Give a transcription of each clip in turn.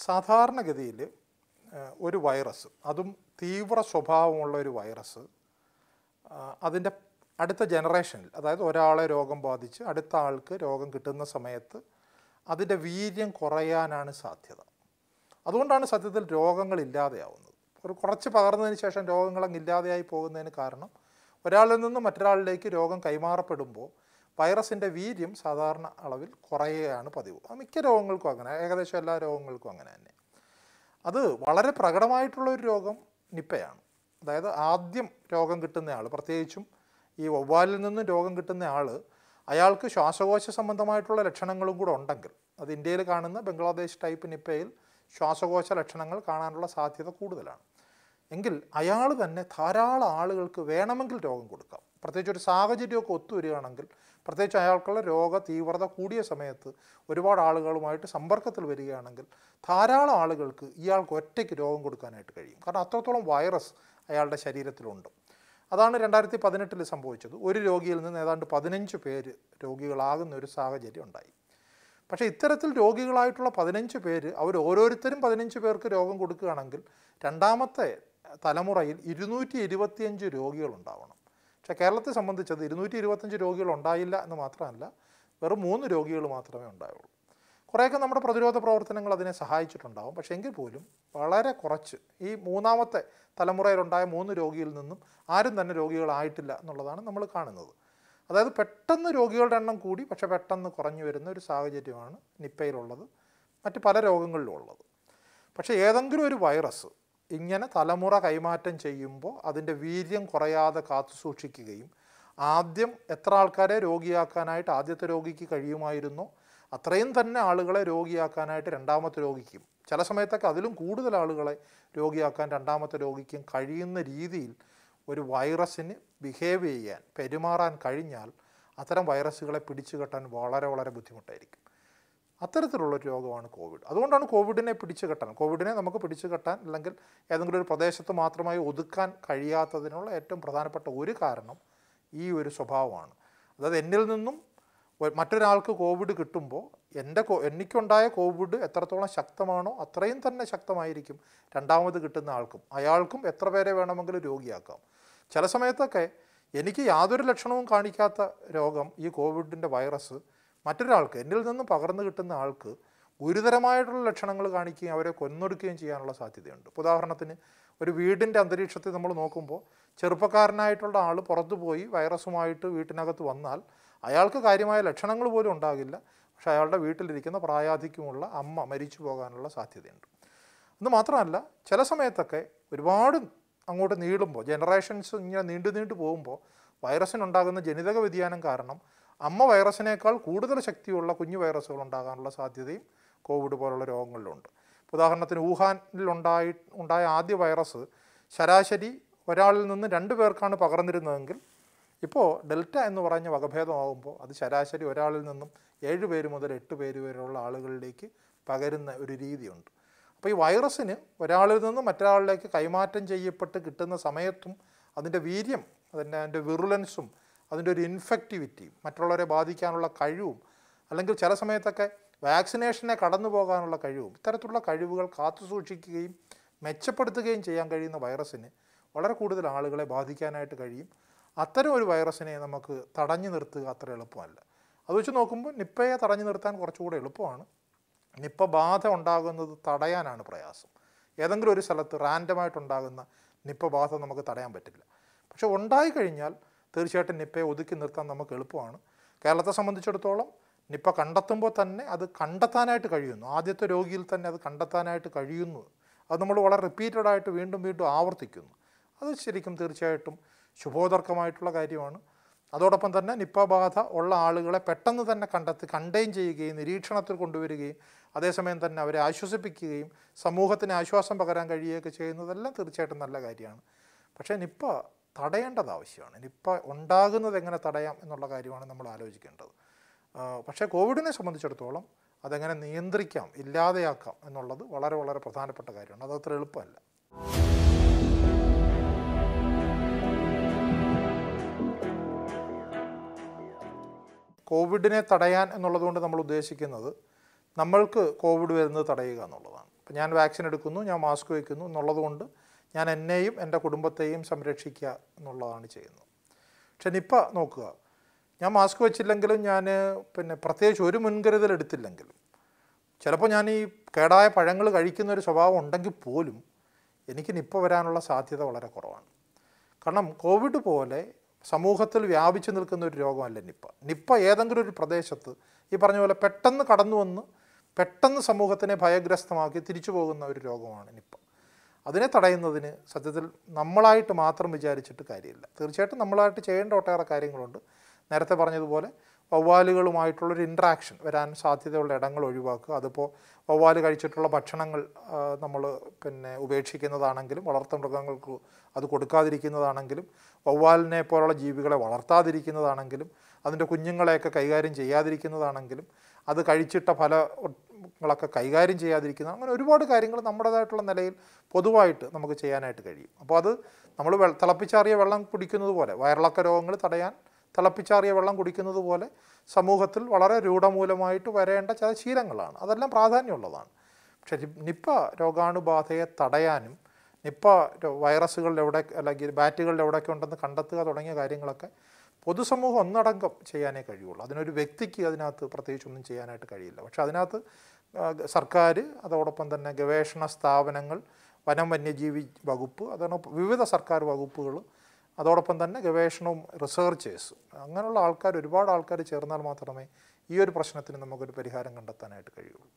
സാധാരണഗതിയിൽ ഒരു വൈറസ് അതും തീവ്ര സ്വഭാവമുള്ള ഒരു വൈറസ് അതിൻ്റെ അടുത്ത ജനറേഷനിൽ അതായത് ഒരാളെ രോഗം ബാധിച്ച് അടുത്ത ആൾക്ക് രോഗം കിട്ടുന്ന സമയത്ത് അതിൻ്റെ വീര്യം കുറയാനാണ് സാധ്യത അതുകൊണ്ടാണ് സത്യത്തിൽ രോഗങ്ങൾ ഇല്ലാതെയാവുന്നത് ഒരു കുറച്ച് പകർന്നതിന് ശേഷം രോഗങ്ങളങ്ങ് ഇല്ലാതെയായി പോകുന്നതിന് കാരണം ഒരാളിൽ നിന്ന് മറ്റൊരാളിലേക്ക് രോഗം കൈമാറപ്പെടുമ്പോൾ വൈറസിൻ്റെ വീര്യം സാധാരണ അളവിൽ കുറയുകയാണ് പതിവ് അത് മിക്ക രോഗങ്ങൾക്കും അങ്ങനെ ഏകദേശം എല്ലാ രോഗങ്ങൾക്കും അങ്ങനെ തന്നെ അത് വളരെ പ്രകടമായിട്ടുള്ള ഒരു രോഗം നിപ്പയാണ് അതായത് ആദ്യം രോഗം കിട്ടുന്ന ആൾ പ്രത്യേകിച്ചും ഈ വവ്വാലിൽ നിന്നും രോഗം കിട്ടുന്ന ആൾ അയാൾക്ക് ശ്വാസകോശ സംബന്ധമായിട്ടുള്ള ലക്ഷണങ്ങളും കൂടെ ഉണ്ടെങ്കിൽ അത് ഇന്ത്യയിൽ കാണുന്ന ബംഗ്ലാദേശ് ടൈപ്പ് നിപ്പയിൽ ശ്വാസകോശ ലക്ഷണങ്ങൾ കാണാനുള്ള സാധ്യത കൂടുതലാണ് എങ്കിൽ അയാൾ തന്നെ ധാരാളം ആളുകൾക്ക് വേണമെങ്കിൽ രോഗം കൊടുക്കാം പ്രത്യേകിച്ച് ഒരു സാഹചര്യമൊക്കെ ഒത്തുവരികയാണെങ്കിൽ പ്രത്യേകിച്ച് അയാൾക്കുള്ള രോഗ തീവ്രത കൂടിയ സമയത്ത് ഒരുപാട് ആളുകളുമായിട്ട് സമ്പർക്കത്തിൽ വരികയാണെങ്കിൽ ധാരാളം ആളുകൾക്ക് ഇയാൾക്ക് ഒറ്റയ്ക്ക് രോഗം കൊടുക്കാനായിട്ട് കഴിയും കാരണം അത്രത്തോളം വൈറസ് അയാളുടെ ശരീരത്തിലുണ്ട് അതാണ് രണ്ടായിരത്തി പതിനെട്ടിൽ സംഭവിച്ചത് ഒരു രോഗിയിൽ നിന്ന് ഏതാണ്ട് പതിനഞ്ച് പേര് രോഗികളാകുന്ന ഒരു സാഹചര്യം ഉണ്ടായി പക്ഷേ ഇത്തരത്തിൽ രോഗികളായിട്ടുള്ള പതിനഞ്ച് പേര് അവർ ഓരോരുത്തരും പതിനഞ്ച് പേർക്ക് രോഗം കൊടുക്കുകയാണെങ്കിൽ രണ്ടാമത്തെ തലമുറയിൽ ഇരുന്നൂറ്റി ഇരുപത്തിയഞ്ച് രോഗികളുണ്ടാവണം പക്ഷേ കേരളത്തെ സംബന്ധിച്ചത് ഇരുന്നൂറ്റി ഇരുപത്തഞ്ച് രോഗികൾ ഉണ്ടായില്ല എന്ന് മാത്രമല്ല വെറും മൂന്ന് രോഗികൾ മാത്രമേ ഉണ്ടായുള്ളൂ കുറേയൊക്കെ നമ്മുടെ പ്രതിരോധ പ്രവർത്തനങ്ങൾ അതിനെ സഹായിച്ചിട്ടുണ്ടാവും പക്ഷേ എങ്കിൽ പോലും വളരെ കുറച്ച് ഈ മൂന്നാമത്തെ തലമുറയിലുണ്ടായ മൂന്ന് രോഗിയിൽ നിന്നും ആരും തന്നെ രോഗികളായിട്ടില്ല എന്നുള്ളതാണ് നമ്മൾ കാണുന്നത് അതായത് പെട്ടെന്ന് രോഗികളുടെ എണ്ണം കൂടി പക്ഷേ പെട്ടെന്ന് കുറഞ്ഞു വരുന്ന ഒരു സാഹചര്യമാണ് നിപ്പയിലുള്ളത് മറ്റ് പല രോഗങ്ങളിലും ഉള്ളത് പക്ഷേ ഏതെങ്കിലും ഒരു വൈറസ് ഇങ്ങനെ തലമുറ കൈമാറ്റം ചെയ്യുമ്പോൾ അതിൻ്റെ വീര്യം കുറയാതെ കാത്തു സൂക്ഷിക്കുകയും ആദ്യം എത്ര ആൾക്കാരെ രോഗിയാക്കാനായിട്ട് ആദ്യത്തെ രോഗിക്ക് കഴിയുമായിരുന്നോ അത്രയും തന്നെ ആളുകളെ രോഗിയാക്കാനായിട്ട് രണ്ടാമത്തെ രോഗിക്കും ചില സമയത്തൊക്കെ അതിലും കൂടുതൽ ആളുകളെ രോഗിയാക്കാൻ രണ്ടാമത്തെ രോഗിക്കും കഴിയുന്ന രീതിയിൽ ഒരു വൈറസിന് ബിഹേവ് ചെയ്യാൻ പെരുമാറാൻ കഴിഞ്ഞാൽ അത്തരം വൈറസുകളെ പിടിച്ചു കെട്ടാൻ വളരെ വളരെ ബുദ്ധിമുട്ടായിരിക്കും അത്തരത്തിലുള്ളൊരു രോഗമാണ് കോവിഡ് അതുകൊണ്ടാണ് കോവിഡിനെ പിടിച്ചു കെട്ടാൻ കോവിഡിനെ നമുക്ക് പിടിച്ചു കെട്ടാൻ അല്ലെങ്കിൽ ഏതെങ്കിലും ഒരു പ്രദേശത്ത് മാത്രമായി ഒതുക്കാൻ കഴിയാത്തതിനുള്ള ഏറ്റവും പ്രധാനപ്പെട്ട ഒരു കാരണം ഈ ഒരു സ്വഭാവമാണ് അതായത് എന്നിൽ നിന്നും ഒ- മറ്റൊരാൾക്ക് കോവിഡ് കിട്ടുമ്പോൾ എൻ്റെ കോ എനിക്കുണ്ടായ കോവിഡ് എത്രത്തോളം ശക്തമാണോ അത്രയും തന്നെ ശക്തമായിരിക്കും രണ്ടാമത് കിട്ടുന്ന ആൾക്കും അയാൾക്കും എത്ര പേരെ വേണമെങ്കിലും രോഗിയാക്കാം ചില സമയത്തൊക്കെ എനിക്ക് യാതൊരു ലക്ഷണവും കാണിക്കാത്ത രോഗം ഈ കോവിഡിൻ്റെ വൈറസ് മറ്റൊരാൾക്ക് എന്നിൽ നിന്നും പകർന്നു കിട്ടുന്ന ആൾക്ക് ഗുരുതരമായിട്ടുള്ള ലക്ഷണങ്ങൾ കാണിക്കുകയും അവരെ കൊന്നൊടുക്കുകയും ചെയ്യാനുള്ള സാധ്യതയുണ്ട് ഇപ്പോൾ ഉദാഹരണത്തിന് ഒരു വീടിൻ്റെ അന്തരീക്ഷത്തിൽ നമ്മൾ നോക്കുമ്പോൾ ചെറുപ്പക്കാരനായിട്ടുള്ള ആൾ പുറത്തു പോയി വൈറസുമായിട്ട് വീട്ടിനകത്ത് വന്നാൽ അയാൾക്ക് കാര്യമായ ലക്ഷണങ്ങൾ പോലും ഉണ്ടാകില്ല പക്ഷേ അയാളുടെ വീട്ടിലിരിക്കുന്ന പ്രായാധിക്യമുള്ള അമ്മ മരിച്ചു പോകാനുള്ള സാധ്യതയുണ്ട് എന്ന് മാത്രമല്ല ചില സമയത്തൊക്കെ ഒരുപാട് അങ്ങോട്ട് നീളുമ്പോൾ ജനറേഷൻസ് ഇങ്ങനെ നീണ്ടു നീണ്ടു പോകുമ്പോൾ വൈറസിനുണ്ടാകുന്ന ജനിതക വ്യതിയാനം കാരണം അമ്മ വൈറസിനേക്കാൾ കൂടുതൽ ശക്തിയുള്ള കുഞ്ഞു വൈറസുകൾ ഉണ്ടാകാനുള്ള സാധ്യതയും കോവിഡ് പോലുള്ള രോഗങ്ങളിലുണ്ട് ഇപ്പോൾ ഉദാഹരണത്തിന് വുഹാനിൽ ഉണ്ടായി ഉണ്ടായ ആദ്യ വൈറസ് ശരാശരി ഒരാളിൽ നിന്ന് രണ്ട് പേർക്കാണ് പകർന്നിരുന്നതെങ്കിൽ ഇപ്പോൾ ഡെൽറ്റ എന്ന് പറഞ്ഞ വകഭേദമാകുമ്പോൾ അത് ശരാശരി ഒരാളിൽ നിന്നും ഏഴ് പേര് മുതൽ എട്ട് പേര് വരെയുള്ള ആളുകളിലേക്ക് പകരുന്ന ഒരു രീതിയുണ്ട് അപ്പോൾ ഈ വൈറസിന് ഒരാളിൽ നിന്ന് മറ്റൊരാളിലേക്ക് കൈമാറ്റം ചെയ്യപ്പെട്ട് കിട്ടുന്ന സമയത്തും അതിൻ്റെ വീര്യം അതിൻ്റെ അതിൻ്റെ വിറുലൻസും അതിൻ്റെ ഒരു ഇൻഫെക്റ്റിവിറ്റിയും മറ്റുള്ളവരെ ബാധിക്കാനുള്ള കഴിവും അല്ലെങ്കിൽ ചില സമയത്തൊക്കെ വാക്സിനേഷനെ കടന്നു പോകാനുള്ള കഴിവും ഇത്തരത്തിലുള്ള കഴിവുകൾ കാത്തു സൂക്ഷിക്കുകയും മെച്ചപ്പെടുത്തുകയും ചെയ്യാൻ കഴിയുന്ന വൈറസിന് വളരെ കൂടുതൽ ആളുകളെ ബാധിക്കാനായിട്ട് കഴിയും അത്തരം ഒരു വൈറസിനെ നമുക്ക് തടഞ്ഞു നിർത്തുക അത്ര എളുപ്പമല്ല അത് വെച്ച് നോക്കുമ്പോൾ നിപ്പയെ തടഞ്ഞു നിർത്താൻ കുറച്ചുകൂടെ എളുപ്പമാണ് നിപ്പ ബാധ ഉണ്ടാകുന്നത് തടയാനാണ് പ്രയാസം ഏതെങ്കിലും ഒരു സ്ഥലത്ത് റാൻഡമായിട്ടുണ്ടാകുന്ന നിപ്പ ബാധ നമുക്ക് തടയാൻ പറ്റില്ല പക്ഷെ ഉണ്ടായി കഴിഞ്ഞാൽ തീർച്ചയായിട്ടും നിപ്പയെ ഒതുക്കി നിർത്താൻ നമുക്ക് എളുപ്പമാണ് കേരളത്തെ സംബന്ധിച്ചിടത്തോളം നിപ്പ കണ്ടെത്തുമ്പോൾ തന്നെ അത് കണ്ടെത്താനായിട്ട് കഴിയുന്നു ആദ്യത്തെ രോഗിയിൽ തന്നെ അത് കണ്ടെത്താനായിട്ട് കഴിയുന്നു അത് നമ്മൾ വളരെ റിപ്പീറ്റഡ് ആയിട്ട് വീണ്ടും വീണ്ടും ആവർത്തിക്കുന്നു അത് ശരിക്കും തീർച്ചയായിട്ടും ശുഭോദർക്കമായിട്ടുള്ള കാര്യമാണ് അതോടൊപ്പം തന്നെ നിപ്പ ബാധ ഉള്ള ആളുകളെ പെട്ടെന്ന് തന്നെ കണ്ടെത്തി കണ്ടെയ്ൻ ചെയ്യുകയും നിരീക്ഷണത്തിൽ കൊണ്ടുവരികയും അതേസമയം തന്നെ അവരെ ആശ്വസിപ്പിക്കുകയും സമൂഹത്തിന് ആശ്വാസം പകരാൻ കഴിയുകയൊക്കെ ചെയ്യുന്നതെല്ലാം തീർച്ചയായിട്ടും നല്ല കാര്യമാണ് പക്ഷേ നിപ്പ തടയേണ്ടത് ആവശ്യമാണ് നിപ്പ ഉണ്ടാകുന്നത് എങ്ങനെ തടയാം എന്നുള്ള കാര്യമാണ് നമ്മൾ ആലോചിക്കേണ്ടത് ആ, പക്ഷേ കോവിഡിനെ സംബന്ധിച്ചിടത്തോളം അതെങ്ങനെ നിയന്ത്രിക്കാം ഇല്ലാതെയാക്കാം എന്നുള്ളത് വളരെ വളരെ പ്രധാനപ്പെട്ട കാര്യമാണ് അത് അത്ര എളുപ്പമല്ല കോവിഡിനെ തടയാൻ എന്നുള്ളതുകൊണ്ട് നമ്മൾ ഉദ്ദേശിക്കുന്നത് നമ്മൾക്ക് കോവിഡ് വരുന്നത് തടയുക എന്നുള്ളതാണ് അപ്പോൾ ഞാൻ വാക്സിൻ എടുക്കുന്നു ഞാൻ മാസ്ക് വയ്ക്കുന്നു എന്നുള്ളത് കൊണ്ട് ഞാൻ എന്നെയും എൻ്റെ കുടുംബത്തെയും സംരക്ഷിക്കുക എന്നുള്ളതാണ് ചെയ്യുന്നത് പക്ഷെ നിപ്പ നോക്കുക ഞാൻ മാസ്ക് വെച്ചില്ലെങ്കിലും ഞാൻ പിന്നെ പ്രത്യേകിച്ച് ഒരു മുൻകരുതൽ എടുത്തില്ലെങ്കിലും ചിലപ്പോൾ ഞാൻ ഈ കേടായ പഴങ്ങൾ കഴിക്കുന്ന ഒരു സ്വഭാവം ഉണ്ടെങ്കിൽ പോലും എനിക്ക് നിപ്പ വരാനുള്ള സാധ്യത വളരെ കുറവാണ് കാരണം കോവിഡ് പോലെ സമൂഹത്തിൽ വ്യാപിച്ചു നിൽക്കുന്ന ഒരു രോഗമല്ല നിപ്പ നിപ്പ ഏതെങ്കിലും ഒരു പ്രദേശത്ത് ഈ പറഞ്ഞ പോലെ പെട്ടെന്ന് കടന്നു വന്ന് പെട്ടെന്ന് സമൂഹത്തിനെ ഭയഗ്രസ്തമാക്കി തിരിച്ചു പോകുന്ന ഒരു രോഗമാണ് നിപ്പ അതിനെ തടയുന്നതിന് സത്യത്തിൽ നമ്മളായിട്ട് മാത്രം വിചാരിച്ചിട്ട് കാര്യമില്ല തീർച്ചയായിട്ടും നമ്മളായിട്ട് ചെയ്യേണ്ട ഒട്ടേറെ കാര്യങ്ങളുണ്ട് നേരത്തെ പറഞ്ഞതുപോലെ വവ്വാലുകളുമായിട്ടുള്ളൊരു ഇൻട്രാക്ഷൻ വരാൻ സാധ്യതയുള്ള ഇടങ്ങൾ ഒഴിവാക്കുക അതിപ്പോൾ വവ്വാല് കഴിച്ചിട്ടുള്ള ഭക്ഷണങ്ങൾ നമ്മൾ പിന്നെ ഉപേക്ഷിക്കുന്നതാണെങ്കിലും വളർത്തുമൃഗങ്ങൾക്ക് അത് കൊടുക്കാതിരിക്കുന്നതാണെങ്കിലും വവ്വാലിനെ പോലുള്ള ജീവികളെ വളർത്താതിരിക്കുന്നതാണെങ്കിലും അതിൻ്റെ കുഞ്ഞുങ്ങളെയൊക്കെ കൈകാര്യം ചെയ്യാതിരിക്കുന്നതാണെങ്കിലും അത് കഴിച്ചിട്ട ഫലങ്ങളൊക്കെ കൈകാര്യം ചെയ്യാതിരിക്കുന്ന അങ്ങനെ ഒരുപാട് കാര്യങ്ങൾ നമ്മുടേതായിട്ടുള്ള നിലയിൽ പൊതുവായിട്ട് നമുക്ക് ചെയ്യാനായിട്ട് കഴിയും അപ്പോൾ അത് നമ്മൾ വെ തിളപ്പിച്ചാറിയ വെള്ളം കുടിക്കുന്നത് പോലെ വയറിളക്ക രോഗങ്ങൾ തടയാൻ തിളപ്പിച്ചാറിയ വെള്ളം കുടിക്കുന്നത് പോലെ സമൂഹത്തിൽ വളരെ രൂഢമൂലമായിട്ട് വരേണ്ട ചില ശീലങ്ങളാണ് അതെല്ലാം പ്രാധാന്യമുള്ളതാണ് പക്ഷേ നി- നിപ്പ രോഗാണുബാധയെ തടയാനും നിപ്പ രോ- വൈറസുകളിൽ എവിടെ അല്ലെങ്കിൽ ബാറ്റുകളിൽ എവിടെയൊക്കെ ഉണ്ടെന്ന് കണ്ടെത്തുക തുടങ്ങിയ കാര്യങ്ങളൊക്കെ പൊതുസമൂഹം ഒന്നടങ്കം ചെയ്യാനേ കഴിയുള്ളൂ അതിനൊരു വ്യക്തിക്ക് അതിനകത്ത് പ്രത്യേകിച്ചൊന്നും ചെയ്യാനായിട്ട് കഴിയില്ല പക്ഷേ അതിനകത്ത് ആ, സർക്കാർ അതോടൊപ്പം തന്നെ ഗവേഷണ സ്ഥാപനങ്ങൾ വനം വന്യജീവി വകുപ്പ് അതോടൊപ്പം വിവിധ സർക്കാർ വകുപ്പുകൾ അതോടൊപ്പം തന്നെ ഗവേഷണവും റിസർച്ചേഴ്സ് അങ്ങനെയുള്ള ആൾക്കാർ ഒരുപാട് ആൾക്കാർ ചേർന്നാൽ മാത്രമേ ഈ ഒരു പ്രശ്നത്തിന് നമുക്കൊരു പരിഹാരം കണ്ടെത്താനായിട്ട് കഴിയുള്ളൂ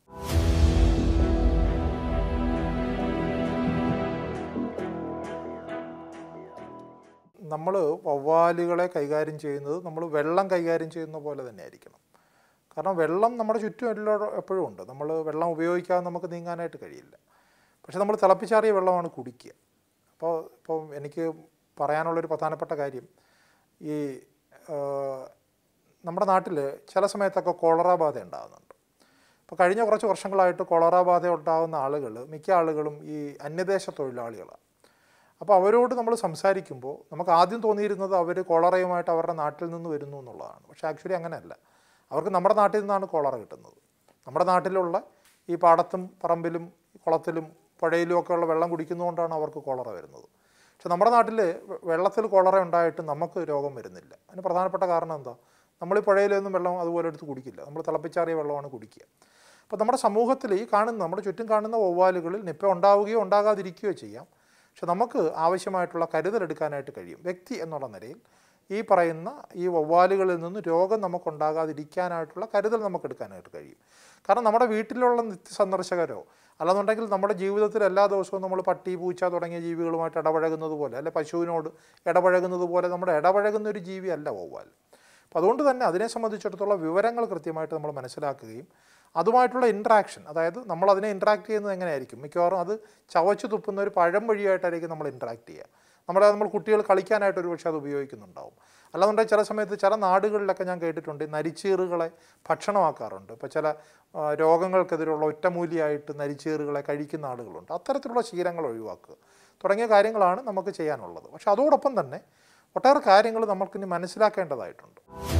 നമ്മൾ വവ്വാലുകളെ കൈകാര്യം ചെയ്യുന്നത് നമ്മൾ വെള്ളം കൈകാര്യം ചെയ്യുന്ന പോലെ തന്നെ ആയിരിക്കണം കാരണം വെള്ളം നമ്മുടെ ചുറ്റും എല്ലാ എപ്പോഴും ഉണ്ട് നമ്മൾ വെള്ളം ഉപയോഗിക്കാതെ നമുക്ക് നീങ്ങാനായിട്ട് കഴിയില്ല പക്ഷെ നമ്മൾ തിളപ്പിച്ചാറിയ വെള്ളമാണ് കുടിക്കുക അപ്പോൾ ഇപ്പോൾ എനിക്ക് പറയാനുള്ളൊരു പ്രധാനപ്പെട്ട കാര്യം ഈ ആ, നമ്മുടെ നാട്ടിൽ ചില സമയത്തൊക്കെ കോളറ ബാധ ഉണ്ടാകുന്നുണ്ട് അപ്പോൾ കഴിഞ്ഞ കുറച്ച് വർഷങ്ങളായിട്ട് കോളറ ബാധ ഉണ്ടാകുന്ന ആളുകൾ മിക്ക ആളുകളും ഈ അന്യദേശ തൊഴിലാളികളാണ് അപ്പോൾ അവരോട് നമ്മൾ സംസാരിക്കുമ്പോൾ നമുക്ക് ആദ്യം തോന്നിയിരുന്നത് അവർ കോളറയുമായിട്ട് അവരുടെ നാട്ടിൽ നിന്ന് വരുന്നു എന്നുള്ളതാണ് പക്ഷേ ആക്ച്വലി അങ്ങനെയല്ല അവർക്ക് നമ്മുടെ നാട്ടിൽ നിന്നാണ് കോളറ കിട്ടുന്നത് നമ്മുടെ നാട്ടിലുള്ള ഈ പാടത്തും പറമ്പിലും കുളത്തിലും പുഴയിലും ഒക്കെ ഉള്ള വെള്ളം കുടിക്കുന്നതുകൊണ്ടാണ് അവർക്ക് കോളറ വരുന്നത് പക്ഷെ നമ്മുടെ നാട്ടിൽ വെള്ളത്തിൽ കോളറ ഉണ്ടായിട്ട് നമുക്ക് രോഗം വരുന്നില്ല അതിന് പ്രധാനപ്പെട്ട കാരണം എന്താ നമ്മൾ ഈ പുഴയിലൊന്നും വെള്ളം അതുപോലെ എടുത്ത് കുടിക്കില്ല നമ്മൾ തിളപ്പിച്ചാറിയ വെള്ളമാണ് കുടിക്കുക അപ്പോൾ നമ്മുടെ സമൂഹത്തിൽ ഈ കാണുന്ന നമ്മുടെ ചുറ്റും കാണുന്ന വവ്വാലുകളിൽ നിപ്പ ഉണ്ടാവുകയോ ഉണ്ടാകാതിരിക്കുകയോ ചെയ്യാം പക്ഷെ നമുക്ക് ആവശ്യമായിട്ടുള്ള കരുതലെടുക്കാനായിട്ട് കഴിയും വ്യക്തി എന്നുള്ള നിലയിൽ ഈ പറയുന്ന ഈ വവ്വാലുകളിൽ നിന്ന് രോഗം നമുക്കുണ്ടാകാതിരിക്കാനായിട്ടുള്ള കരുതൽ നമുക്ക് എടുക്കാനായിട്ട് കഴിയും കാരണം നമ്മുടെ വീട്ടിലുള്ള നിത്യ സന്ദർശകരോ അല്ലെന്നുണ്ടെങ്കിൽ നമ്മുടെ ജീവിതത്തിൽ എല്ലാ ദിവസവും നമ്മൾ പട്ടി പൂച്ച തുടങ്ങിയ ജീവികളുമായിട്ട് ഇടപഴകുന്നത് പോലെ അല്ലെ പശുവിനോട് ഇടപഴകുന്നത് പോലെ നമ്മുടെ ഇടപഴകുന്ന ഒരു ജീവിയല്ല വവ്വാൽ അപ്പോൾ അതുകൊണ്ട് തന്നെ അതിനെ സംബന്ധിച്ചിടത്തോളം വിവരങ്ങൾ കൃത്യമായിട്ട് നമ്മൾ മനസ്സിലാക്കുകയും അതുമായിട്ടുള്ള ഇൻട്രാക്ഷൻ അതായത് നമ്മൾ അതിനെ ഇൻട്രാക്ട് ചെയ്യുന്നത് എങ്ങനെയായിരിക്കും മിക്കവാറും അത് ചവച്ച് തുപ്പുന്ന ഒരു പഴം വഴിയായിട്ടായിരിക്കും നമ്മൾ ഇൻട്രാക്ട് ചെയ്യുക നമ്മളെ നമ്മൾ കുട്ടികൾ കളിക്കാനായിട്ട് ഒരു പക്ഷേ അത് ഉപയോഗിക്കുന്നുണ്ടാവും അല്ലാന്നുണ്ടെങ്കിൽ ചില സമയത്ത് ചില നാടുകളിലൊക്കെ ഞാൻ കേട്ടിട്ടുണ്ട് ഈ നരിച്ചീറുകളെ ഭക്ഷണമാക്കാറുണ്ട് ഇപ്പോൾ ചില ആ, രോഗങ്ങൾക്കെതിരെയുള്ള ഒറ്റമൂലിയായിട്ട് നരിച്ചീറുകളെ കഴിക്കുന്ന ആളുകളുണ്ട് അത്തരത്തിലുള്ള ശീലങ്ങൾ ഒഴിവാക്കുക തുടങ്ങിയ കാര്യങ്ങളാണ് നമുക്ക് ചെയ്യാനുള്ളത് പക്ഷെ അതോടൊപ്പം തന്നെ ഒട്ടേറെ കാര്യങ്ങൾ നമുക്കിനി മനസ്സിലാക്കേണ്ടതായിട്ടുണ്ട്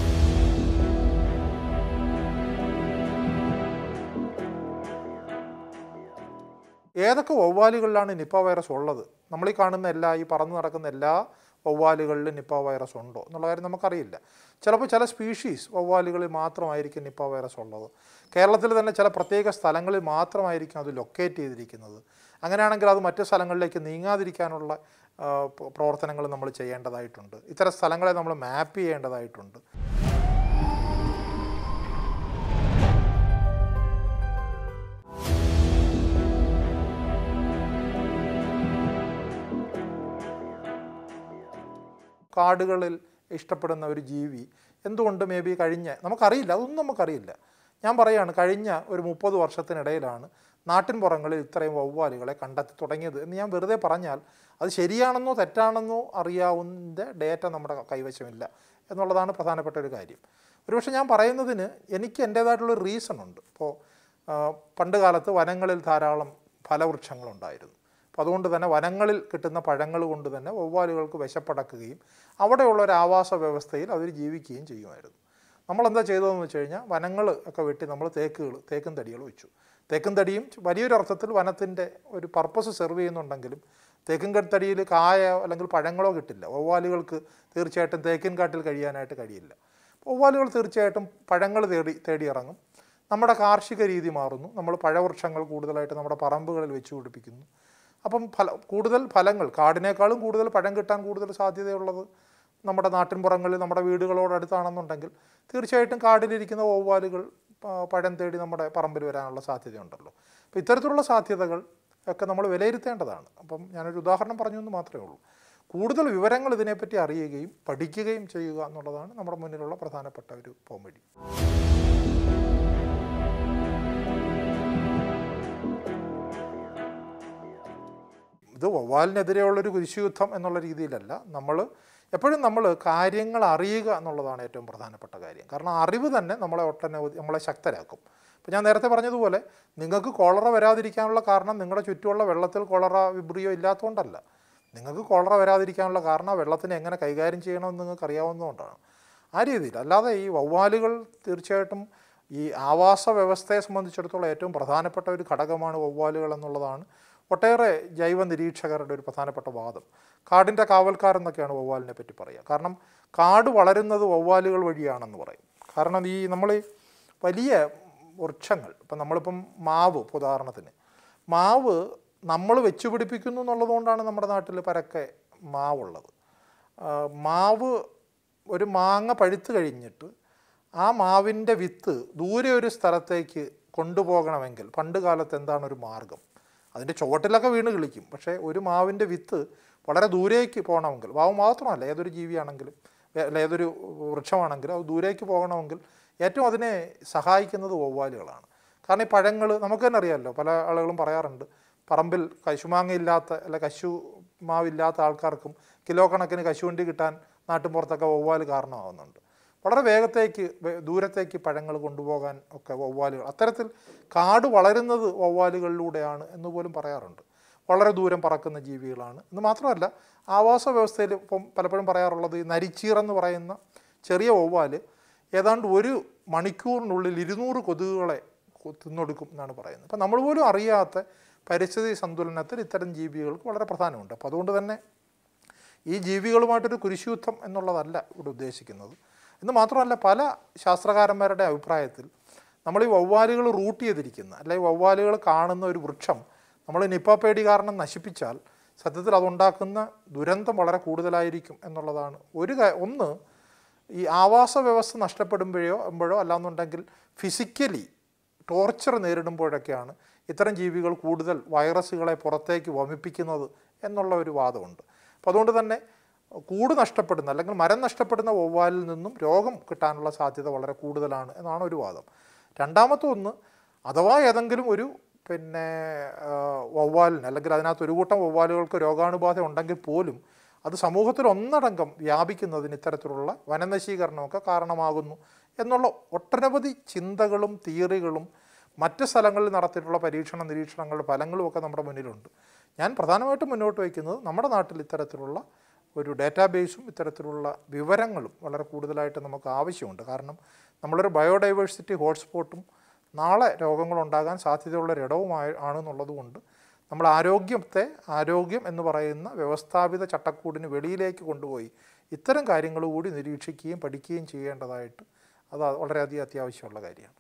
ഏതൊക്കെ വവ്വാലുകളിലാണ് നിപ്പ വൈറസ് ഉള്ളത് നമ്മൾ ഈ കാണുന്ന എല്ലാ ഈ പറന്നു നടക്കുന്ന എല്ലാ വവ്വാലുകളിലും നിപ്പ വൈറസ് ഉണ്ടോ എന്നുള്ള കാര്യം നമുക്കറിയില്ല ചിലപ്പോൾ ചില സ്പീഷീസ് വവ്വാലുകളിൽ മാത്രമായിരിക്കും നിപ്പ വൈറസ് ഉള്ളത് കേരളത്തിൽ തന്നെ ചില പ്രത്യേക സ്ഥലങ്ങളിൽ മാത്രമായിരിക്കും അത് ലൊക്കേറ്റ് ചെയ്തിരിക്കുന്നത് അങ്ങനെയാണെങ്കിൽ അത് മറ്റു സ്ഥലങ്ങളിലേക്ക് നീങ്ങാതിരിക്കാനുള്ള ആ, പ്ര- പ്രവർത്തനങ്ങൾ നമ്മൾ ചെയ്യേണ്ടതായിട്ടുണ്ട് ഇത്തരം സ്ഥലങ്ങളെ നമ്മൾ മാപ്പ് ചെയ്യേണ്ടതായിട്ടുണ്ട് കാടുകളിൽ ഇഷ്ടപ്പെടുന്ന ഒരു ജീവി എന്തുകൊണ്ട് മേ ബി കഴിഞ്ഞ നമുക്കറിയില്ല അതൊന്നും നമുക്കറിയില്ല ഞാൻ പറയാണ് കഴിഞ്ഞ ഒരു മുപ്പത് വർഷത്തിനിടയിലാണ് നാട്ടിൻപുറങ്ങളിൽ ഇത്രയും വവ്വാലുകളെ കണ്ടെത്തി തുടങ്ങിയത് എന്ന് ഞാൻ വെറുതെ പറഞ്ഞാൽ അത് ശരിയാണെന്നോ തെറ്റാണെന്നോ അറിയാവുന്ന ഡേറ്റ നമ്മുടെ കൈവശമില്ല എന്നുള്ളതാണ് പ്രധാനപ്പെട്ട ഒരു കാര്യം ഒരുപക്ഷെ ഞാൻ പറയുന്നതിന് എനിക്ക് എൻ്റേതായിട്ടുള്ളൊരു റീസൺ ഉണ്ട് ഇപ്പോൾ പണ്ട് കാലത്ത് വനങ്ങളിൽ ധാരാളം ഫലവൃക്ഷങ്ങളുണ്ടായിരുന്നു അപ്പോൾ അതുകൊണ്ട് തന്നെ വനങ്ങളിൽ കിട്ടുന്ന പഴങ്ങൾ കൊണ്ട് തന്നെ വവ്വാലുകൾക്ക് വിശപ്പടക്കുകയും അവിടെയുള്ള ഒരു ആവാസ വ്യവസ്ഥയിൽ അവർ ജീവിക്കുകയും ചെയ്യുമായിരുന്നു നമ്മളെന്താ ചെയ്തതെന്ന് വെച്ച് കഴിഞ്ഞാൽ വനങ്ങൾ ഒക്കെ വെട്ടി നമ്മൾ തേക്കുകൾ തേക്കും തടികൾ വെച്ചു തേക്കും തടിയും വലിയൊരു അർത്ഥത്തിൽ വനത്തിൻ്റെ ഒരു പർപ്പസ് സെർവ് ചെയ്യുന്നുണ്ടെങ്കിലും തേക്കും തടിയിൽ കായ അല്ലെങ്കിൽ പഴങ്ങളോ കിട്ടില്ല വവ്വാലുകൾക്ക് തീർച്ചയായിട്ടും തേക്കിൻ കാട്ടിൽ കഴിയാനായിട്ട് കഴിയില്ല വവ്വാലുകൾ തീർച്ചയായിട്ടും പഴങ്ങൾ തേടി തേടി ഇറങ്ങും നമ്മുടെ കാർഷിക രീതി മാറുന്നു നമ്മൾ പഴവൃക്ഷങ്ങൾ കൂടുതലായിട്ട് നമ്മുടെ പറമ്പുകളിൽ വെച്ച് പിടിപ്പിക്കുന്നു അപ്പം ഫല കൂടുതൽ ഫലങ്ങൾ കാടിനേക്കാളും കൂടുതൽ പഴം കിട്ടാൻ കൂടുതൽ സാധ്യതയുള്ളത് നമ്മുടെ നാട്ടിൻപുറങ്ങളിൽ നമ്മുടെ വീടുകളോടടുത്താണെന്നുണ്ടെങ്കിൽ തീർച്ചയായിട്ടും കാടിലിരിക്കുന്ന വവ്വാലുകൾ പ- പഴം തേടി നമ്മുടെ പറമ്പിൽ വരാനുള്ള സാധ്യതയുണ്ടല്ലോ അപ്പോൾ ഇത്തരത്തിലുള്ള സാധ്യതകൾ ഒക്കെ നമ്മൾ വിലയിരുത്തേണ്ടതാണ് അപ്പം ഞാനൊരു ഉദാഹരണം പറഞ്ഞു എന്ന് മാത്രമേ ഉള്ളൂ കൂടുതൽ വിവരങ്ങൾ ഇതിനെപ്പറ്റി അറിയുകയും പഠിക്കുകയും ചെയ്യുക എന്നുള്ളതാണ് നമ്മുടെ മുന്നിലുള്ള പ്രധാനപ്പെട്ട ഒരു പോംവഴി ഇത് വവ്വാലിനെതിരെയുള്ളൊരു കുരിശുയുദ്ധം എന്നുള്ള രീതിയിലല്ല നമ്മൾ എപ്പോഴും നമ്മൾ കാര്യങ്ങൾ അറിയുക എന്നുള്ളതാണ് ഏറ്റവും പ്രധാനപ്പെട്ട കാര്യം കാരണം അറിവ് തന്നെ നമ്മളെ ഒട്ടനവധി നമ്മളെ ശക്തരാക്കും ഇപ്പോൾ ഞാൻ നേരത്തെ പറഞ്ഞതുപോലെ നിങ്ങൾക്ക് കോളറ വരാതിരിക്കാനുള്ള കാരണം നിങ്ങളുടെ ചുറ്റുമുള്ള വെള്ളത്തിൽ കോളറ വിബ്രിയോ ഇല്ലാത്തതുകൊണ്ടല്ല നിങ്ങൾക്ക് കോളറ വരാതിരിക്കാനുള്ള കാരണം ആ വെള്ളത്തിനെ എങ്ങനെ കൈകാര്യം ചെയ്യണമെന്ന് നിങ്ങൾക്ക് അറിയാവുന്നതുകൊണ്ടാണ് ആ രീതിയിൽ അല്ലാതെ ഈ വവ്വാലുകൾ തീർച്ചയായിട്ടും ഈ ആവാസ വ്യവസ്ഥയെ സംബന്ധിച്ചിടത്തോളം ഏറ്റവും പ്രധാനപ്പെട്ട ഒരു ഘടകമാണ് വവ്വാലുകൾ എന്നുള്ളതാണ് ഒട്ടേറെ ജൈവ നിരീക്ഷകരുടെ ഒരു പ്രധാനപ്പെട്ട വാദം കാടിൻ്റെ കാവൽക്കാർ എന്നൊക്കെയാണ് വവ്വാലിനെ പറ്റി പറയുക കാരണം കാട് വളരുന്നത് വവ്വാലുകൾ വഴിയാണെന്ന് പറയും കാരണം ഈ നമ്മൾ വലിയ വൃക്ഷങ്ങൾ ഇപ്പം നമ്മളിപ്പം മാവ് ഇപ്പം ഉദാഹരണത്തിന് മാവ് നമ്മൾ വെച്ച് പിടിപ്പിക്കുന്നു എന്നുള്ളതുകൊണ്ടാണ് നമ്മുടെ നാട്ടിൽ പരക്കെ മാവുള്ളത് ആ, മാവ് ഒരു മാങ്ങ പഴുത്ത് കഴിഞ്ഞിട്ട് ആ മാവിൻ്റെ വിത്ത് ദൂരെ ഒരു സ്ഥലത്തേക്ക് കൊണ്ടുപോകണമെങ്കിൽ പണ്ട് കാലത്ത് എന്താണ് ഒരു മാർഗം അതിൻ്റെ ചുവട്ടിലൊക്കെ വീണ് കിളിക്കും പക്ഷേ ഒരു മാവിൻ്റെ വിത്ത് വളരെ ദൂരേക്ക് പോകണമെങ്കിൽ മാവ് മാത്രമല്ല ഏതൊരു ജീവിയാണെങ്കിലും ഏ- അല്ല ഏതൊരു വൃക്ഷമാണെങ്കിലും അത് ദൂരേക്ക് പോകണമെങ്കിൽ ഏറ്റവും അതിനെ സഹായിക്കുന്നത് വവ്വാലുകളാണ് കാരണം ഈ പഴങ്ങൾ നമുക്ക് തന്നെ അറിയാമല്ലോ പല ആളുകളും പറയാറുണ്ട് പറമ്പിൽ കശുമാങ്ങയില്ലാത്ത അല്ല കശു മാവില്ലാത്ത ആൾക്കാർക്കും കിലോ കണക്കിന് കശുവണ്ടി കിട്ടാൻ നാട്ടിൻപുറത്തൊക്കെ വവ്വാൽ കാരണമാകുന്നുണ്ട് വളരെ വേഗത്തേക്ക് വേ- ദൂരത്തേക്ക് പഴങ്ങൾ കൊണ്ടുപോകാൻ ഒക്കെ വവ്വാലുകൾ അത്തരത്തിൽ കാട് വളരുന്നത് വവ്വാലുകളിലൂടെയാണ് എന്ന് പോലും പറയാറുണ്ട് വളരെ ദൂരം പറക്കുന്ന ജീവികളാണ് എന്ന് മാത്രമല്ല ആവാസ വ്യവസ്ഥയിൽ ഇപ്പം പലപ്പോഴും പറയാറുള്ളത് ഈ നരിച്ചീർ എന്ന് പറയുന്ന ചെറിയ വവ്വാൽ ഏതാണ്ട് ഒരു മണിക്കൂറിനുള്ളിൽ ഇരുന്നൂറ് കൊതുകുകളെ കൊ- തിന്നൊടുക്കും എന്നാണ് പറയുന്നത് അപ്പം നമ്മൾ പോലും അറിയാത്ത പരിസ്ഥിതി സന്തുലനത്തിൽ ഇത്തരം ജീവികൾക്ക് വളരെ പ്രധാനമുണ്ട് അപ്പോൾ അതുകൊണ്ട് തന്നെ ഈ ജീവികളുമായിട്ടൊരു കുരിശുയുദ്ധം എന്നുള്ളതല്ല ഇവിടെ ഉദ്ദേശിക്കുന്നത് എന്ന് മാത്രമല്ല പല ശാസ്ത്രകാരന്മാരുടെ അഭിപ്രായത്തിൽ നമ്മൾ ഈ വവ്വാലുകൾ റൂട്ട് ചെയ്തിരിക്കുന്ന അല്ലെങ്കിൽ വവ്വാലുകൾ കാണുന്ന ഒരു വൃക്ഷം നമ്മൾ നിപ്പ പേടി കാരണം നശിപ്പിച്ചാൽ സത്യത്തിൽ അതുണ്ടാക്കുന്ന ദുരന്തം വളരെ കൂടുതലായിരിക്കും എന്നുള്ളതാണ് ഒരു കാ- ഒന്ന് ഈ ആവാസ വ്യവസ്ഥ നഷ്ടപ്പെടുമ്പോഴോ മ്പോഴോ അല്ലാന്നുണ്ടെങ്കിൽ ഫിസിക്കലി ടോർച്ചർ നേരിടുമ്പോഴൊക്കെയാണ് ഇത്തരം ജീവികൾ കൂടുതൽ വൈറസുകളെ പുറത്തേക്ക് വമിപ്പിക്കുന്നത് എന്നുള്ള ഒരു വാദമുണ്ട് അപ്പോൾ അതുകൊണ്ട് തന്നെ കൂട് നഷ്ടപ്പെടുന്ന അല്ലെങ്കിൽ മരം നഷ്ടപ്പെടുന്ന വവ്വാലിൽ നിന്നും രോഗം കിട്ടാനുള്ള സാധ്യത വളരെ കൂടുതലാണ് എന്നാണ് ഒരു വാദം രണ്ടാമത്തെ ഒന്ന് അഥവാ ഏതെങ്കിലും ഒരു പിന്നെ ആ, വവ്വാലിന് അല്ലെങ്കിൽ അതിനകത്ത് ഒരു കൂട്ടം വവ്വാലുകൾക്ക് രോഗാണുബാധ ഉണ്ടെങ്കിൽ പോലും അത് സമൂഹത്തിൽ ഒന്നടങ്കം വ്യാപിക്കുന്നതിന് ഇത്തരത്തിലുള്ള വനനശീകരണമൊക്കെ കാരണമാകുന്നു എന്നുള്ള ഒട്ടനവധി ചിന്തകളും തിയറികളും മറ്റ് സ്ഥലങ്ങളിൽ നടത്തിയിട്ടുള്ള പരീക്ഷണ നിരീക്ഷണങ്ങളുടെ ഫലങ്ങളും ഒക്കെ നമ്മുടെ മുന്നിലുണ്ട് ഞാൻ പ്രധാനമായിട്ടും മുന്നോട്ട് വയ്ക്കുന്നത് നമ്മുടെ നാട്ടിൽ ഇത്തരത്തിലുള്ള ഒരു ഡാറ്റാബേസും ഇത്തരത്തിലുള്ള വിവരങ്ങളും വളരെ കൂടുതലായിട്ട് നമുക്ക് ആവശ്യമുണ്ട് കാരണം നമ്മളൊരു ബയോഡൈവേഴ്സിറ്റി ഹോട്ട്സ്പോട്ടും നാളെ രോഗങ്ങളുണ്ടാകാൻ സാധ്യതയുള്ള ഒരിടവുമായി ആണെന്നുള്ളതുകൊണ്ട് നമ്മൾ ആരോഗ്യത്തെ ആരോഗ്യം എന്ന് പറയുന്ന വ്യവസ്ഥാപിത ചട്ടക്കൂടിന് വെളിയിലേക്ക് കൊണ്ടുപോയി ഇത്തരം കാര്യങ്ങൾ കൂടി നിരീക്ഷിക്കുകയും പഠിക്കുകയും ചെയ്യേണ്ടതായിട്ട് അത് വളരെയധികം അത്യാവശ്യമുള്ള കാര്യമാണ്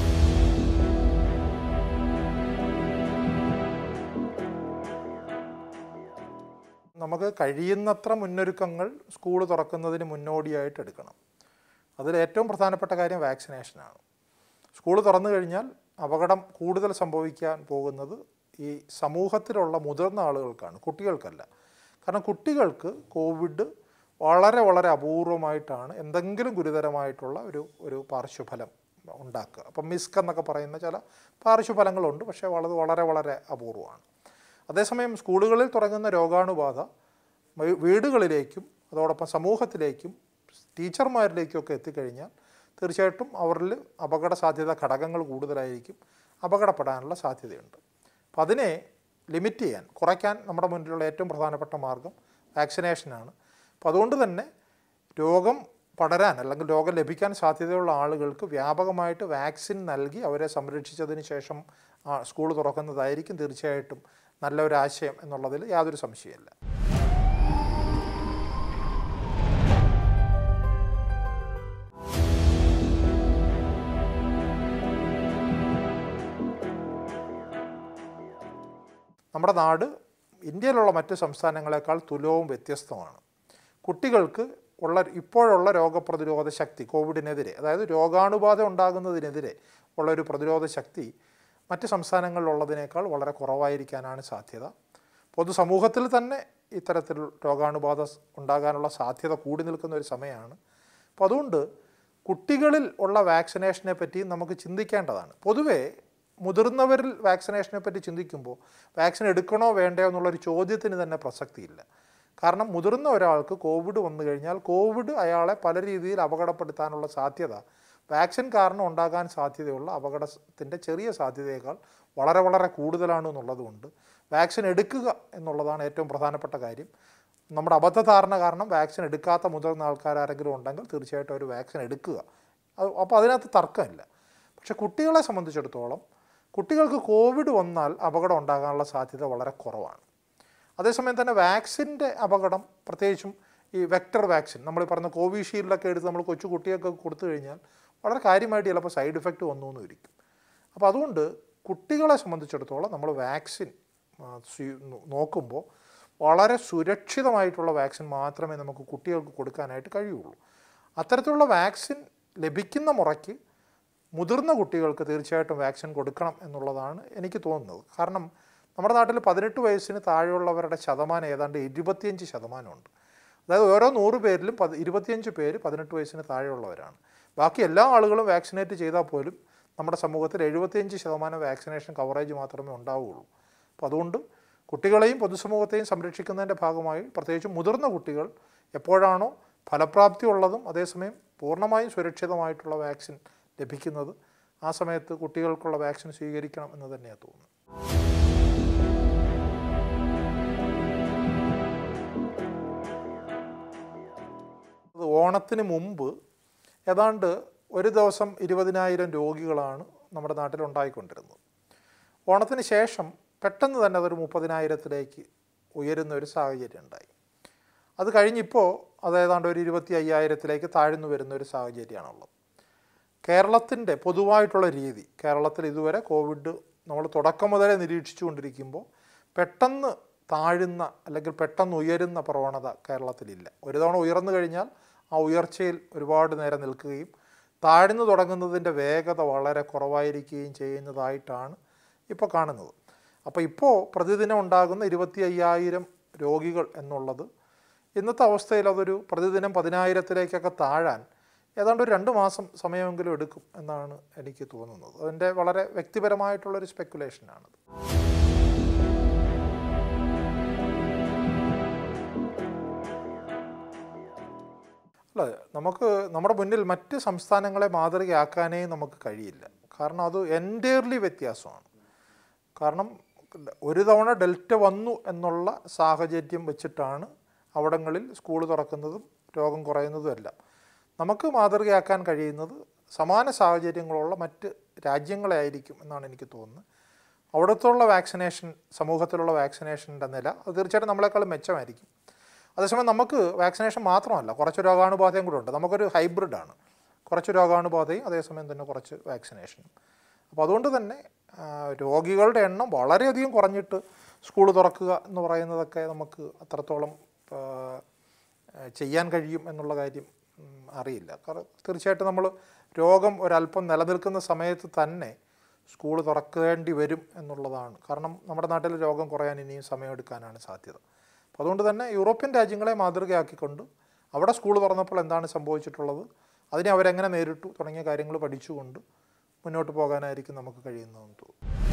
നമുക്ക് കഴിയുന്നത്ര മുന്നൊരുക്കങ്ങൾ സ്കൂൾ തുറക്കുന്നതിന് മുന്നോടിയായിട്ട് എടുക്കണം അതിൽ ഏറ്റവും പ്രധാനപ്പെട്ട കാര്യം വാക്സിനേഷനാണ് സ്കൂൾ തുറന്നു കഴിഞ്ഞാൽ അപകടം കൂടുതൽ സംഭവിക്കാൻ പോകുന്നത് ഈ സമൂഹത്തിലുള്ള മുതിർന്ന ആളുകൾക്കാണ് കുട്ടികൾക്കല്ല കാരണം കുട്ടികൾക്ക് കോവിഡ് വളരെ വളരെ അപൂർവമായിട്ടാണ് എന്തെങ്കിലും ഗുരുതരമായിട്ടുള്ള ഒരു ഒരു പാർശ്വഫലം ഉണ്ടാക്കുക അപ്പം മിസ്ക് എന്നൊക്കെ പറയുന്ന ചില പാർശ്വഫലങ്ങളുണ്ട് പക്ഷേ വളരെ വളരെ വളരെ അപൂർവമാണ് അതേസമയം സ്കൂളുകളിൽ തുടങ്ങുന്ന രോഗാണുബാധ വീ- വീടുകളിലേക്കും അതോടൊപ്പം സമൂഹത്തിലേക്കും ടീച്ചർമാരിലേക്കൊക്കെ എത്തിക്കഴിഞ്ഞാൽ തീർച്ചയായിട്ടും അവരിൽ അപകട സാധ്യത ഘടകങ്ങൾ കൂടുതലായിരിക്കും അപകടപ്പെടാനുള്ള സാധ്യതയുണ്ട് അപ്പം അതിനെ ലിമിറ്റ് ചെയ്യാൻ കുറയ്ക്കാൻ നമ്മുടെ മുന്നിലുള്ള ഏറ്റവും പ്രധാനപ്പെട്ട മാർഗം വാക്സിനേഷനാണ് അപ്പോൾ അതുകൊണ്ട് തന്നെ രോഗം പടരാൻ അല്ലെങ്കിൽ രോഗം ലഭിക്കാൻ സാധ്യതയുള്ള ആളുകൾക്ക് വ്യാപകമായിട്ട് വാക്സിൻ നൽകി അവരെ സംരക്ഷിച്ചതിന് ശേഷം ആ സ്കൂൾ തുറക്കുന്നതായിരിക്കും തീർച്ചയായിട്ടും നല്ലൊരു ആശയം എന്നുള്ളതിൽ യാതൊരു സംശയമില്ല നമ്മുടെ നാട് ഇന്ത്യയിലുള്ള മറ്റ് സംസ്ഥാനങ്ങളെക്കാൾ തുലവും വ്യത്യസ്തമാണ് കുട്ടികൾക്ക് ഉള്ള ഇപ്പോഴുള്ള രോഗപ്രതിരോധ ശക്തി കോവിഡിനെതിരെ അതായത് രോഗാണുബാധ ഉണ്ടാകുന്നതിനെതിരെ ഉള്ള ഒരു പ്രതിരോധ ശക്തി മറ്റ് സംസ്ഥാനങ്ങളിലുള്ളതിനേക്കാൾ വളരെ കുറവായിരിക്കാനാണ് സാധ്യത പൊതുസമൂഹത്തിൽ തന്നെ ഇത്തരത്തിൽ രോഗാണുബാധ സ് ഉണ്ടാകാനുള്ള സാധ്യത കൂടി നിൽക്കുന്ന ഒരു സമയമാണ് അപ്പോൾ അതുകൊണ്ട് കുട്ടികളിൽ ഉള്ള വാക്സിനേഷനെ പറ്റി നമുക്ക് ചിന്തിക്കേണ്ടതാണ് പൊതുവേ മുതിർന്നവരിൽ വാക്സിനേഷനെ പറ്റി ചിന്തിക്കുമ്പോൾ വാക്സിൻ എടുക്കണോ വേണ്ടയോ എന്നുള്ളൊരു ചോദ്യത്തിന് തന്നെ പ്രസക്തിയില്ല കാരണം മുതിർന്ന ഒരാൾക്ക് കോവിഡ് വന്നു കഴിഞ്ഞാൽ കോവിഡ് അയാളെ പല രീതിയിൽ അപകടപ്പെടുത്താനുള്ള സാധ്യത വാക്സിൻ കാരണം ഉണ്ടാകാൻ സാധ്യതയുള്ള അപകടത്തിൻ്റെ ചെറിയ സാധ്യതയേക്കാൾ വളരെ വളരെ കൂടുതലാണ് എന്നുള്ളതുകൊണ്ട് വാക്സിൻ എടുക്കുക എന്നുള്ളതാണ് ഏറ്റവും പ്രധാനപ്പെട്ട കാര്യം നമ്മുടെ അബദ്ധധാരണ കാരണം വാക്സിൻ എടുക്കാത്ത മുതിർന്ന ആൾക്കാരാരെങ്കിലും ഉണ്ടെങ്കിൽ തീർച്ചയായിട്ടും ഒരു വാക്സിൻ എടുക്കുക അത് അപ്പോൾ അതിനകത്ത് തർക്കമില്ല പക്ഷേ കുട്ടികളെ സംബന്ധിച്ചിടത്തോളം കുട്ടികൾക്ക് കോവിഡ് വന്നാൽ അപകടം ഉണ്ടാകാനുള്ള സാധ്യത വളരെ കുറവാണ് അതേസമയം തന്നെ വാക്സിൻ്റെ അപകടം പ്രത്യേകിച്ചും ഈ വെക്ടർ വാക്സിൻ നമ്മൾ ഈ പറഞ്ഞ കോവിഷീൽഡൊക്കെ എടുത്ത് നമ്മൾ കൊച്ചു കുട്ടികൾക്ക് കൊടുത്തു കഴിഞ്ഞാൽ വളരെ കാര്യമായിട്ട് ചിലപ്പോൾ സൈഡ് ഇഫക്റ്റ് വന്നു എന്ന് ഇരിക്കും അപ്പോൾ അതുകൊണ്ട് കുട്ടികളെ സംബന്ധിച്ചിടത്തോളം നമ്മൾ വാക്സിൻ ആ, സ്വീ- നോ- നോക്കുമ്പോൾ വളരെ സുരക്ഷിതമായിട്ടുള്ള വാക്സിൻ മാത്രമേ നമുക്ക് കുട്ടികൾക്ക് കൊടുക്കാനായിട്ട് കഴിയുള്ളൂ അത്തരത്തിലുള്ള വാക്സിൻ ലഭിക്കുന്ന മുറയ്ക്ക് മുതിർന്ന കുട്ടികൾക്ക് തീർച്ചയായിട്ടും വാക്സിൻ കൊടുക്കണം എന്നുള്ളതാണ് എനിക്ക് തോന്നുന്നത് കാരണം നമ്മുടെ നാട്ടിൽ പതിനെട്ട് വയസ്സിന് താഴെയുള്ളവരുടെ ശതമാനം ഏതാണ്ട് ഇരുപത്തിയഞ്ച് ശതമാനമുണ്ട് അതായത് ഓരോ നൂറ് പേരിലും പത് ഇരുപത്തിയഞ്ച് പേര് പതിനെട്ട് വയസ്സിന് താഴെയുള്ളവരാണ് ബാക്കി എല്ലാ ആളുകളും വാക്സിനേറ്റ് ചെയ്താൽ പോലും നമ്മുടെ സമൂഹത്തിൽ എഴുപത്തിയഞ്ച് ശതമാനം വാക്സിനേഷൻ കവറേജ് മാത്രമേ ഉണ്ടാവുകയുള്ളൂ അപ്പോൾ അതുകൊണ്ട് കുട്ടികളെയും പൊതുസമൂഹത്തെയും സംരക്ഷിക്കുന്നതിൻ്റെ ഭാഗമായി പ്രത്യേകിച്ച് മുതിർന്ന കുട്ടികൾ എപ്പോഴാണോ ഫലപ്രാപ്തി ഉള്ളതും അതേസമയം പൂർണ്ണമായും സുരക്ഷിതമായിട്ടുള്ള വാക്സിൻ ലഭിക്കുന്നത് ആ സമയത്ത് കുട്ടികൾക്കുള്ള വാക്സിൻ സ്വീകരിക്കണം എന്ന് തന്നെയാണ് തോന്നുന്നത് അത് ഓണത്തിന് മുമ്പ് ഏതാണ്ട് ഒരു ദിവസം ഇരുപതിനായിരം രോഗികളാണ് നമ്മുടെ നാട്ടിൽ ഉണ്ടായിക്കൊണ്ടിരുന്നത് ഓണത്തിന് ശേഷം പെട്ടെന്ന് തന്നെ അതൊരു മുപ്പതിനായിരത്തിലേക്ക് ഉയരുന്ന ഒരു സാഹചര്യം ഉണ്ടായി അത് കഴിഞ്ഞിപ്പോൾ അത് ഏതാണ്ട് ഒരു ഇരുപത്തി അയ്യായിരത്തിലേക്ക് താഴ്ന്നു വരുന്ന ഒരു സാഹചര്യമാണുള്ളത് കേരളത്തിൻ്റെ പൊതുവായിട്ടുള്ള രീതി കേരളത്തിൽ ഇതുവരെ കോവിഡ് നമ്മൾ തുടക്കം മുതലേ നിരീക്ഷിച്ചു കൊണ്ടിരിക്കുമ്പോൾ പെട്ടെന്ന് താഴുന്ന അല്ലെങ്കിൽ പെട്ടെന്ന് ഉയരുന്ന പ്രവണത കേരളത്തിലില്ല ഒരു തവണ ഉയർന്നു കഴിഞ്ഞാൽ ആ ഉയർച്ചയിൽ ഒരുപാട് നേരം നിൽക്കുകയും താഴ്ന്നു തുടങ്ങുന്നതിൻ്റെ വേഗത വളരെ കുറവായിരിക്കുകയും ചെയ്യുന്നതായിട്ടാണ് ഇപ്പോൾ കാണുന്നത് അപ്പോൾ ഇപ്പോൾ പ്രതിദിനം ഉണ്ടാകുന്ന ഇരുപത്തി അയ്യായിരം രോഗികൾ എന്നുള്ളത് ഇന്നത്തെ അവസ്ഥയിൽ അതൊരു പ്രതിദിനം പതിനായിരത്തിലേക്കൊക്കെ താഴാൻ ഏതാണ്ട് ഒരു രണ്ട് മാസം സമയമെങ്കിലും എടുക്കും എന്നാണ് എനിക്ക് തോന്നുന്നത് അതിൻ്റെ വളരെ വ്യക്തിപരമായിട്ടുള്ളൊരു സ്പെക്കുലേഷനാണത് അല്ല നമുക്ക് നമ്മുടെ മുന്നിൽ മറ്റ് സംസ്ഥാനങ്ങളെ മാതൃകയാക്കാനേ നമുക്ക് കഴിയില്ല കാരണം അത് എൻറ്റയർലി വ്യത്യാസമാണ് കാരണം ഒരു തവണ ഡെൽറ്റ വന്നു എന്നുള്ള സാഹചര്യം വെച്ചിട്ടാണ് അവിടങ്ങളിൽ സ്കൂൾ തുറക്കുന്നതും രോഗം കുറയുന്നതും എല്ലാം നമുക്ക് മാതൃകയാക്കാൻ കഴിയുന്നത് സമാന സാഹചര്യങ്ങളുള്ള മറ്റ് രാജ്യങ്ങളെ ആയിരിക്കും എന്നാണ് എനിക്ക് തോന്നുന്നത് അവിടുത്തുള്ള വാക്സിനേഷൻ സമൂഹത്തിലുള്ള വാക്സിനേഷൻ്റെ നില അത് തീർച്ചയായിട്ടും നമ്മളെക്കാളും മെച്ചമായിരിക്കും അതേസമയം നമുക്ക് വാക്സിനേഷൻ മാത്രമല്ല കുറച്ച് രോഗാണുബാധയും കൂടെ ഉണ്ട് നമുക്കൊരു ഹൈബ്രിഡാണ് കുറച്ച് രോഗാണുബാധയും അതേസമയം തന്നെ കുറച്ച് വാക്സിനേഷനും അപ്പോൾ അതുകൊണ്ട് തന്നെ ആ, രോഗികളുടെ എണ്ണം വളരെയധികം കുറഞ്ഞിട്ട് സ്കൂൾ തുറക്കുക എന്ന് പറയുന്നതൊക്കെ നമുക്ക് അത്രത്തോളം ആ, ചെയ്യാൻ കഴിയും എന്നുള്ള കാര്യം ഉം, അറിയില്ല കാരണം തീർച്ചയായിട്ടും നമ്മൾ രോഗം ഒരല്പം നിലനിൽക്കുന്ന സമയത്ത് തന്നെ സ്കൂൾ തുറക്കേണ്ടി വരും എന്നുള്ളതാണ് കാരണം നമ്മുടെ നാട്ടിൽ രോഗം കുറയാൻ ഇനിയും സമയമെടുക്കാനാണ് സാധ്യത അപ്പോൾ അതുകൊണ്ട് തന്നെ യൂറോപ്യൻ രാജ്യങ്ങളെ മാതൃകയാക്കിക്കൊണ്ട് അവിടെ സ്കൂൾ തുറന്നപ്പോൾ എന്താണ് സംഭവിച്ചിട്ടുള്ളത് അതിനെ അവരെങ്ങനെ നേരിട്ടു തുടങ്ങിയ കാര്യങ്ങൾ പഠിച്ചുകൊണ്ട് മുന്നോട്ട് പോകാനായിരിക്കും നമുക്ക് കഴിയുന്നതെന്ന് തോന്നുന്നു